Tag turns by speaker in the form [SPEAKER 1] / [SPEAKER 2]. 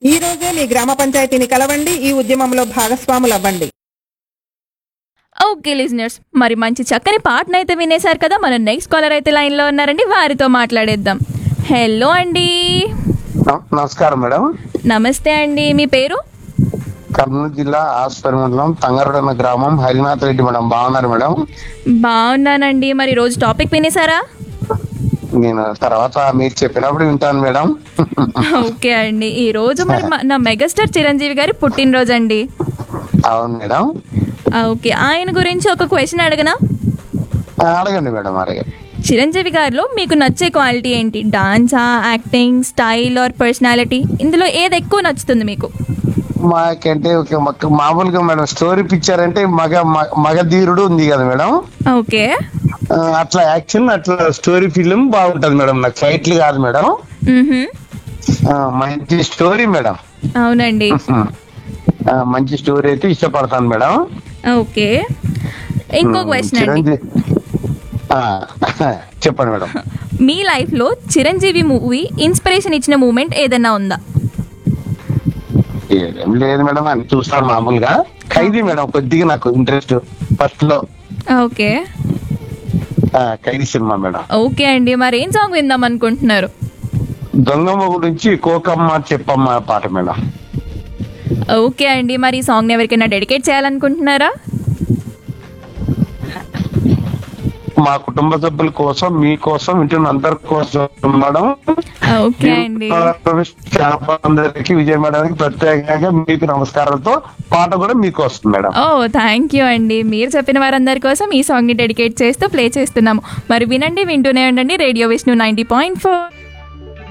[SPEAKER 1] ఈ రోజే మీ గ్రామ పంచాయతీని కలవండి ఈ ఉద్యమంలో భాగస్వాములు అవ్వండి
[SPEAKER 2] ఓకే లిజనర్స్ మరి మంచి చక్కని పాటను అయితే వినేశారు కదా మన నెక్స్ట్ కాలర్ అయితే లైన్లో ఉన్నారండి వారితో మాట్లాడేద్దాం హలో అండి
[SPEAKER 3] నమ- నమస్కారం మేడం
[SPEAKER 2] నమస్తే అండి మీ పేరు
[SPEAKER 3] కర్నూలు జిల్లా ఆస్పరి మండలం తంగరడన్న గ్రామం హరినాథ్ రెడ్డి మేడం బాగున్నారు మేడం
[SPEAKER 2] బాగున్నానండి మరి రోజు టాపిక్ వినేశారా
[SPEAKER 3] నేను తర్వాత మీరు చెప్పినప్పుడు వింటాను మేడం
[SPEAKER 2] ఓకే అండి ఈ రోజు మరి మా- నా మెగాస్టార్ చిరంజీవి గారి పుట్టినరోజు అండి
[SPEAKER 3] అవును మేడం
[SPEAKER 2] ఆ, ఓకే ఆయన గురించి ఒక క్వశ్చన్ అడగనా
[SPEAKER 3] ఆ, అడగండి మేడం అడగండి
[SPEAKER 2] చిరంజీవి గారిలో మీకు నచ్చే క్వాలిటీ ఏంటి డాన్సా యాక్టింగ్ స్టైల్ ఆర్ పర్సనాలిటీ ఇందులో ఏది ఎక్కువ నచ్చుతుంది మీకు
[SPEAKER 3] మాకంటే ఒక మక్క- మామూలుగా మేడం స్టోరీ పిక్చర్ అంటే మగ మ- మగధీరుడు ఉంది కదా మేడం
[SPEAKER 2] ఓకే
[SPEAKER 3] ఆ, అట్లా యాక్షన్ అట్లా స్టోరీ ఫిలిం బాగుంటది మేడం నాకు ఫైట్లు కాదు మేడం
[SPEAKER 2] మ్హూ.
[SPEAKER 3] ఆ, మంచి స్టోరీ మేడం
[SPEAKER 2] అవునండి
[SPEAKER 3] ఆ, మంచి స్టోరీ అయితే ఇష్టపడతాను మేడం
[SPEAKER 2] ఓకే ఇంకో క్వశ్చన్ అండి
[SPEAKER 3] చిరంజీవి ఆ, చెప్పండి మేడం
[SPEAKER 2] మీ లైఫ్ లో చిరంజీవి మూవీ ఇన్స్పిరేషన్ ఇచ్చిన మూమెంట్ ఏదైనా ఉందా
[SPEAKER 3] ఏం లేదు మేడం అని చూస్తాను మామూలుగా ఖైదీ మేడం కొద్దిగా నాకు ఇంట్రెస్ట్ ఫస్ట్ లో
[SPEAKER 2] ఓకే
[SPEAKER 3] ఆ, ఖైదీ సినిమా మేడం
[SPEAKER 2] ఓకే అండి మరి ఏం సాంగ్ విందాం అనుకుంటున్నారు
[SPEAKER 3] దొంగమ్మ గురించి కోకమ్మ చెప్పమ్మ పాట మేడం
[SPEAKER 2] ఓకే అండి మరి ఈ సాంగ్ ఎవరికైనా డెడికేట్ చేయాలనుకుంటున్నారా
[SPEAKER 3] మా కుటుంబ సభ్యుల కోసం మీ కోసం వింటున్న అందరి కోసం మేడం
[SPEAKER 2] ఓకే అండి
[SPEAKER 3] స్టాఫ్ అందరికి విజయ మేడానికి ప్రత్యేకంగా మీకు నమస్కారాలతో పాట కూడా మీకు వస్తుంది మేడం
[SPEAKER 2] ఓ థ్యాంక్ యూ అండి మీరు చెప్పిన వారందరి కోసం ఈ సాంగ్ ని డెడికేట్ చేస్తూ ప్లే చేస్తున్నాము మరి వినండి వింటూనే ఉండండి radio Vishnu ninety point four